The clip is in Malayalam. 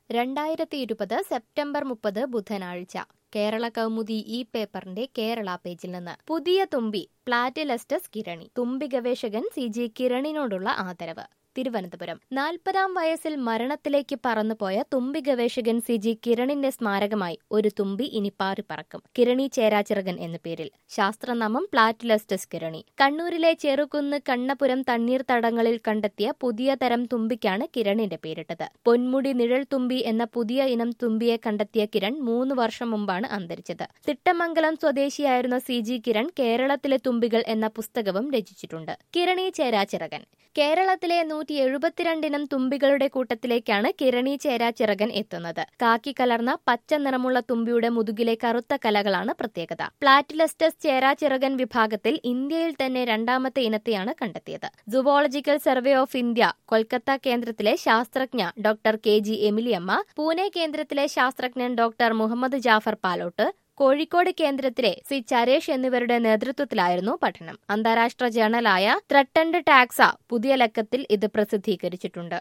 രണ്ടായിരത്തി ഇരുപത് സെപ്റ്റംബർ മുപ്പത് ബുധനാഴ്ച കേരള കൗമുദി ഈ പേപ്പറിന്റെ കേരള പേജിൽ നിന്ന് പുതിയ തുമ്പി പ്ലാറ്റിലസ്റ്റസ് കിരണി തുമ്പി ഗവേഷകൻ സി ജി കിരണിനോടുള്ള ആദരവ് തിരുവനന്തപുരം നാൽപ്പതാം വയസ്സിൽ മരണത്തിലേക്ക് പറന്നുപോയ തുമ്പി ഗവേഷകൻ സി ജി കിരണിന്റെ സ്മാരകമായി ഒരു തുമ്പി ഇനി പാറി പറക്കും കിരണി ചേരാചിറകൻ എന്ന പേരിൽ ശാസ്ത്രനാമം പ്ലാറ്റിലസ്റ്റസ് കിരണി കണ്ണൂരിലെ ചെറുകുന്ന് കണ്ണപുരം തണ്ണീർത്തടങ്ങളിൽ കണ്ടെത്തിയ പുതിയ തരം തുമ്പിക്കാണ് കിരണിന്റെ പേരിട്ടത് പൊന്മുടി നിഴൽ തുമ്പി എന്ന പുതിയ ഇനം തുമ്പിയെ കണ്ടെത്തിയ കിരൺ മൂന്ന് വർഷം മുമ്പാണ് അന്തരിച്ചത് തിട്ടമംഗലം സ്വദേശിയായിരുന്ന സി ജി കിരൺ കേരളത്തിലെ തുമ്പികൾ എന്ന പുസ്തകവും രചിച്ചിട്ടുണ്ട് കിരണി ചേരാചിറകൻ കേരളത്തിലെ നൂറ്റി എഴുപത്തിരണ്ടിനം തുമ്പികളുടെ കൂട്ടത്തിലേക്കാണ് കിരണി ചേരാചിറകൻ എത്തുന്നത് കാക്കി കലർന്ന പച്ച നിറമുള്ള തുമ്പിയുടെ മുതുകിലെ കറുത്ത കലകളാണ് പ്രത്യേകത പ്ലാറ്റിലസ്റ്റസ് ചേരാചിറകൻ വിഭാഗത്തിൽ ഇന്ത്യയിൽ തന്നെ രണ്ടാമത്തെ ഇനത്തെയാണ് കണ്ടെത്തിയത് zoological survey of India Kolkata കേന്ദ്രത്തിലെ ശാസ്ത്രജ്ഞ doctor K G Emiliyamma Pune കേന്ദ്രത്തിലെ ശാസ്ത്രജ്ഞൻ ഡോക്ടർ മുഹമ്മദ് ജാഫർ പാലോട്ട് കോഴിക്കോട് കേന്ദ്രത്തിലെ സി ചരേഷ് എന്നിവരുടെ നേതൃത്വത്തിലായിരുന്നു പഠനം അന്താരാഷ്ട്ര ജേണലായ ത്രട്ടൻഡ് ടാക്സ പുതിയ ലക്കത്തിൽ ഇത് പ്രസിദ്ധീകരിച്ചിട്ടുണ്ട്